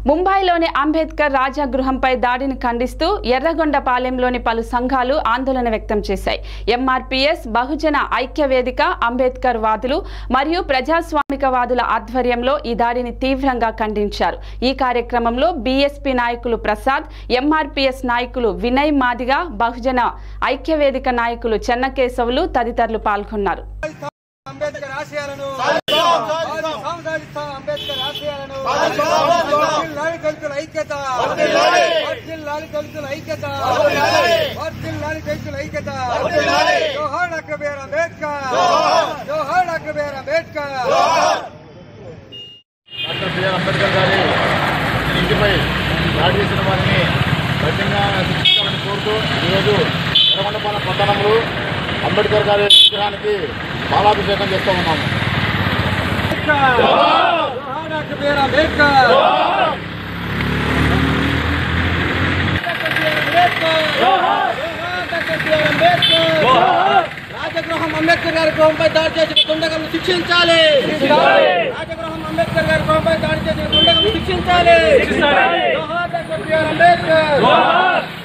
ముంబైలోని అంబేద్కర్ రాజాగృహంపై దాడిని ఖండిస్తూ ఎర్రగొండపాలెంలోని పలు సంఘాలు ఆందోళన వ్యక్తం చేశాయి ఎంఆర్పీఎస్ బహుజన ఐక్య వేదిక అంబేద్కర్ వాదులు మరియు ప్రజాస్వామికవాదుల ఆధ్వర్యంలో ఈ దాడిని తీవ్రంగా ఖండించారు ఈ కార్యక్రమంలో బీఎస్పీ నాయకులు ప్రసాద్ ఎంఆర్పీఎస్ నాయకులు వినయ్ మాదిగా బహుజన ఐక్య వేదిక నాయకులు చెన్నకేశవులు తదితరులు పాల్గొన్నారు అంబేద్కర్ ఆశయాలను సాంసారిస్తాం అంబేద్కర్ ఆశయాలను వర్ధిల్లాలి దళితుల ఐక్యత వర్ధిల్లాలి దళితుల ఐక్యత వర్ధిల్లాలి దళితుల ఐక్యత జోహార్ డాక్టర్ బిఆర్ అంబేద్కర్ జోహార్ doctor BR Ambedkar doctor BR Ambedkar గారి ఇంటిపై దాడి చేసిన వారిని కఠినంగా శిక్షించాలని కోరుతూ ఈరోజు ఎర్రగొండపాలెం పట్టణంలో అంబేద్కర్ గారి విగ్రహానికి పాలాభిషేకం చేస్తూ ఉన్నాము జోహార్ డాక్టర్ బిఆర్ అంబేద్కర్ రాజగృహం అంబేద్కర్ గారి గృహంపై దాడి చేసిన దుండగలను శిక్షించాలి రాజగృహం అంబేద్కర్ గారి గృహంపై దాడి చేసిన దుండగలను శిక్షించాలి జోహార్ డాక్టర్ బిఆర్ అంబేద్కర్